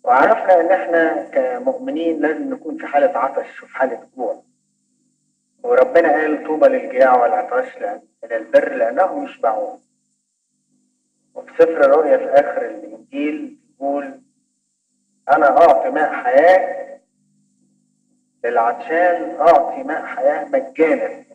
وعرفنا ان احنا كمؤمنين لازم نكون في حالة عطش وفي حالة جوع وربنا قال طوبى للجياع والعطاش الى البر لانهم يشبعون وفي سفر الرؤيا في اخر الانجيل يقول انا اعطي ماء حياة للعطشان اعطي ماء حياة مجانا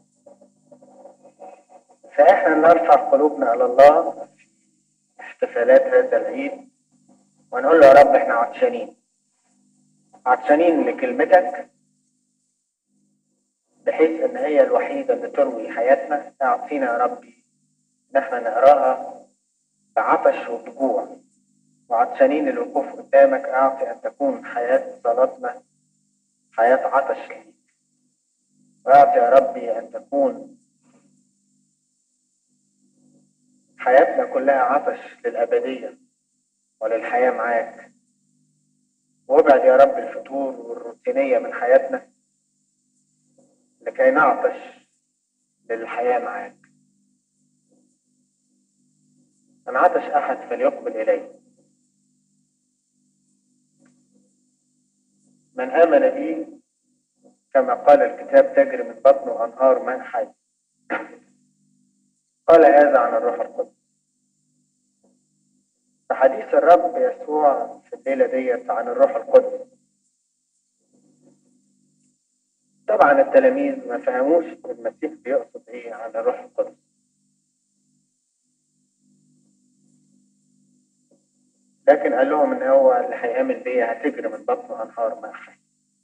فاحنا نرفع قلوبنا على الله في احتفالات هذا العيد ونقول له يا رب احنا عطشانين عطشانين لكلمتك بحيث ان هي الوحيدة اللي تروي حياتنا اعطينا يا ربي ان احنا نقراها بعطش وبجوع وعطشانين الوقوف قدامك اعطي ان تكون حياة صلاتنا حياة عطش ليك واعطي يا ربي ان تكون حياتنا كلها عطش للأبدية وللحياة معاك وابعد يا رب الفتور والروتينية من حياتنا لكي نعطش للحياة معاك من عطش أحد فليقبل إلي من آمن بي كما قال الكتاب تجري من بطنه أنهار ماء حي قال هذا عن الروح القدس فحديث الرب يسوع في الليلة ديت عن الروح القدس طبعا التلاميذ ما فهموش المسيح بيقصد ايه عن الروح القدس لكن قال لهم ان هو اللي هيامن بيا هتجري من بطنه انهار ماء حي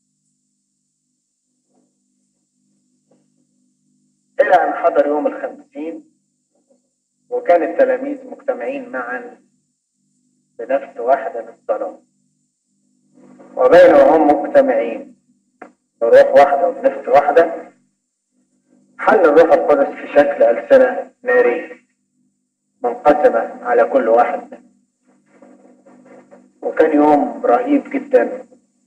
الى ان حضر يوم الخمسين وكان التلاميذ مجتمعين معا بنفس واحدة للصلاة وبينهم مجتمعين بروح واحدة وبنفس واحدة حل الروح القدس في شكل ألسنة نارية منقسمة على كل واحد وكان يوم رهيب جدا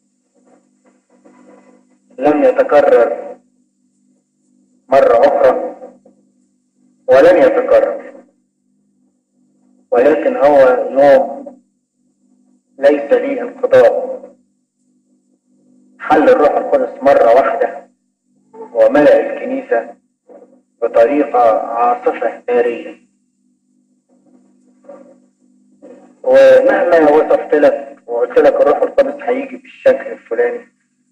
لم يتكرر مرة أخرى ولن يتكرر ولكن هو يوم ليس لي انقضاء حل الروح القدس مرة واحدة وملأ الكنيسة بطريقة عاصفة نارية ومهما وصفت لك وقلت لك الروح القدس هيجي بالشكل الفلاني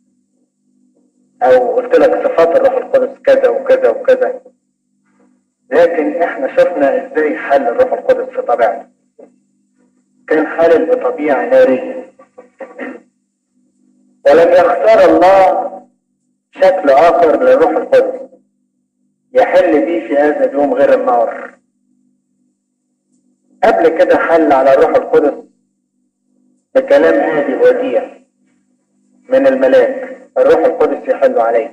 او قلت لك صفات الروح القدس كذا وكذا وكذا لكن احنا شفنا ازاي حل الروح القدس في طبيعته كان حال بطبيعة نارية ولم يختار الله شكل آخر للروح القدس يحل به في هذا اليوم غير النار قبل كده حل على الروح القدس بكلام هادي وديع من الملاك الروح القدس يحل عليك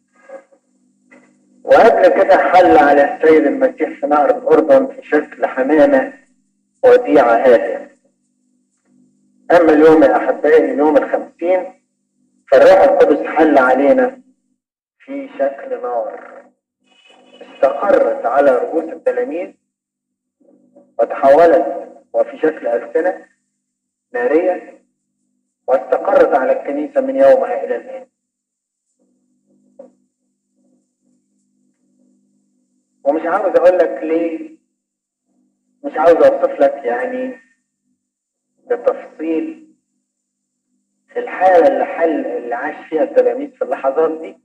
وقبل كده حل على السيد المسيح في نهر الأردن في شكل حمامة وديعة هادئة أما اليوم يا أحبائي اليوم الخمسين فالروح القدس حل علينا في شكل نار استقرت على رؤوس التلاميذ وتحولت وفي شكل ألسنة نارية واستقرت على الكنيسة من يومها إلى الآن ومش عاوز أقول لك ليه مش عاوز أوصف لك يعني بتفصيل في الحالة اللي حل اللي عاش فيها التلاميذ في اللحظات دي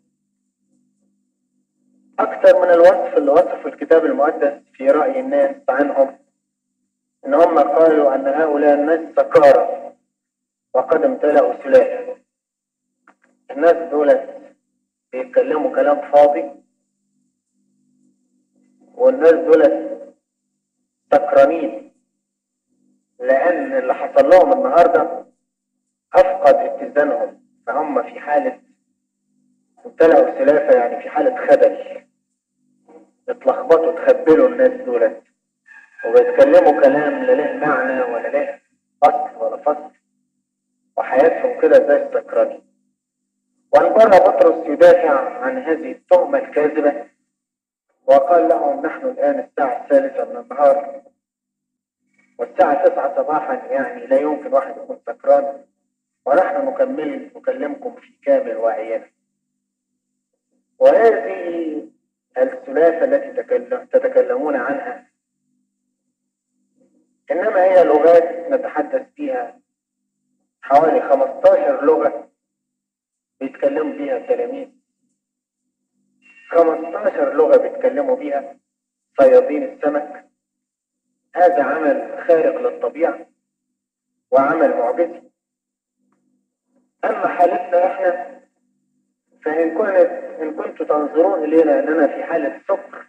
أكثر من الوصف اللي وصفه الكتاب المقدس في رأي الناس عنهم إن هم قالوا أن هؤلاء الناس سكارى وقد امتلأوا سلاحا الناس دولت بيتكلموا كلام فاضي والناس دولت سكرانين لأن اللي حصل لهم النهاردة أفقد اتزانهم فهم في حالة امتلأوا سلافة يعني في حالة خبل اتلخبطوا تخبلوا الناس دولت وبيتكلموا كلام لا له معنى ولا له أصل ولا فصل وحياتهم كده زي السكرانين وانبرى بطرس يدافع عن هذه التهمة الكاذبة وقال لهم نحن الآن الساعة الثالثة من النهار والساعة تسعة صباحا يعني لا يمكن واحد يكون سكران ونحن نكمل نكلمكم في كامل وعينا وهذه الثلاثة التي تتكلمون عنها إنما هي لغات نتحدث فيها حوالي 15 لغة بيتكلموا بيها التلاميذ 15 لغة بيتكلموا بيها صيادين السمك هذا عمل خارق للطبيعة وعمل معجزي أما حالتنا إحنا فإن كنت إن كنتم تنظرون إلينا أننا في حالة سكر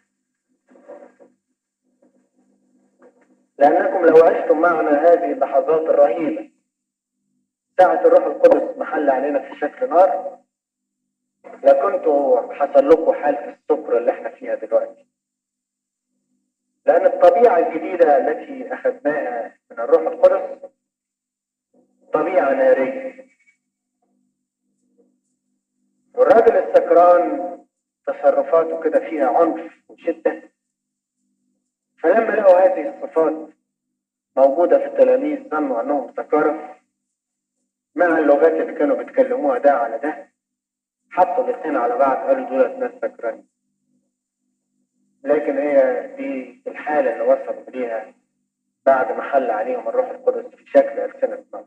لأنكم لو عشتم معنا هذه اللحظات الرهيبة ساعة الروح القدس محل علينا في شكل نار لكنتوا حصل لكم حالة السكر اللي احنا فيها دلوقتي لأن الطبيعة الجديدة التي أخذناها من الروح القدس طبيعة نارية والراجل السكران تصرفاته كده فيها عنف وشدة فلما لقوا هذه الصفات موجودة في التلاميذ ظنوا أنهم سكرة مع اللغات اللي كانوا بيتكلموها ده على ده حطوا الاثنين على بعض قالوا دولت ناس سكرانين لكن هي دي الحالة اللي وصلوا إليها بعد ما حل عليهم الروح القدس في شكل ألسنة نار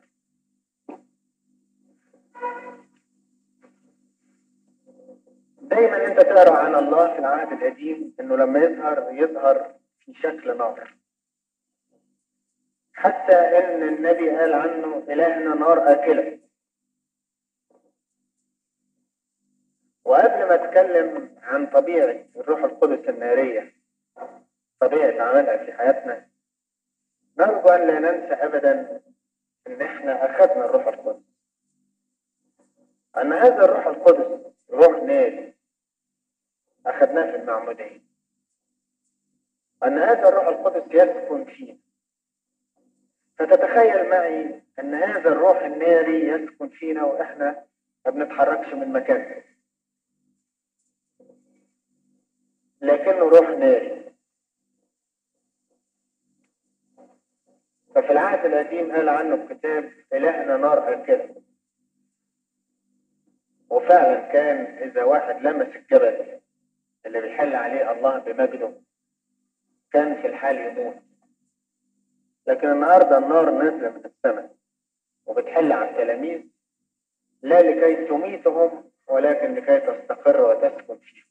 دايما انت تقرا عن الله في العهد القديم انه لما يظهر يظهر في شكل نار حتى ان النبي قال عنه الهنا نار اكله وقبل ما اتكلم عن طبيعه الروح القدس الناريه طبيعه عملها في حياتنا نرجو ان لا ننسى ابدا ان احنا اخذنا الروح القدس ان هذا الروح القدس روح ناري اخذناه في المعموديه ان هذا الروح القدس يسكن فينا فتتخيل معي ان هذا الروح الناري يسكن فينا واحنا ما بنتحركش من مكاننا لكنه روح ناري ففي العهد القديم قال عنه الكتاب إلهنا نار أكلة وفعلا كان إذا واحد لمس الجبل اللي بيحل عليه الله بمجده كان في الحال يموت لكن النهارده النار نازله من السماء وبتحل على التلاميذ لا لكي تميتهم ولكن لكي تستقر وتسكن فيهم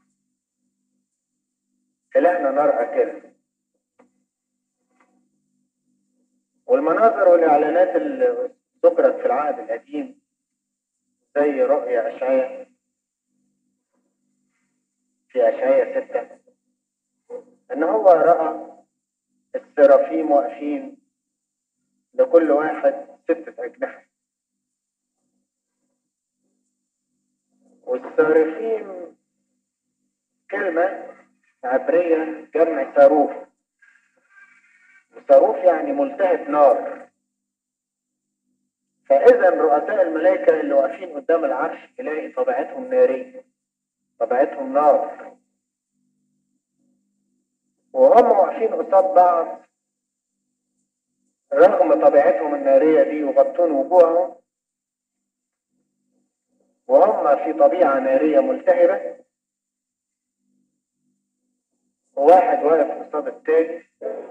إلهنا نار أكلة والمناظر والإعلانات اللي ذكرت في العهد القديم زي رؤيا أشعياء في أشعياء ستة إن هو رأى السرافيم واقفين لكل واحد ستة أجنحة والسرافيم كلمة عبرية جمع صاروف صاروف يعني ملتهب نار فإذا رؤساء الملائكة اللي واقفين قدام العرش تلاقي طبيعتهم نارية طبيعتهم نار وهم واقفين قصاد بعض رغم طبيعتهم النارية دي يغطون وجوههم وهم في طبيعة نارية ملتهبة وواحد واقف قصاد التاني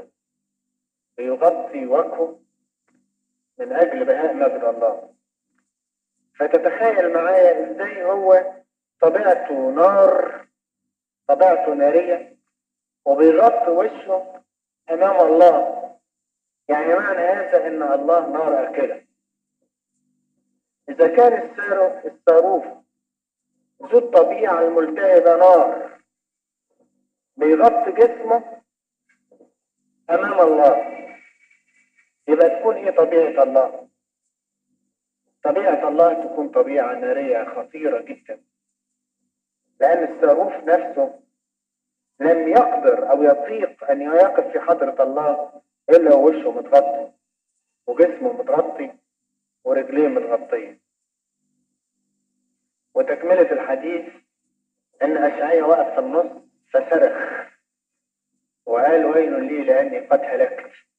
بيغطي وجهه من أجل بهاء مجد الله فتتخيل معايا ازاي هو طبيعته نار طبيعته نارية وبيغطي وشه أمام الله يعني معنى هذا إن الله نار أكلة إذا كان الصاروف ذو الطبيعة الملتهبة نار بيغطي جسمه أمام الله يبقى تكون إيه طبيعة الله؟ طبيعة الله تكون طبيعة نارية خطيرة جدا لأن الصاروف نفسه لم يقدر أو يطيق أن يقف في حضرة الله إلا ووشه متغطي وجسمه متغطي ورجليه متغطية وتكملة الحديث إن أشعية وقف في النص فصرخ وقال ويل لي لأني قد هلكت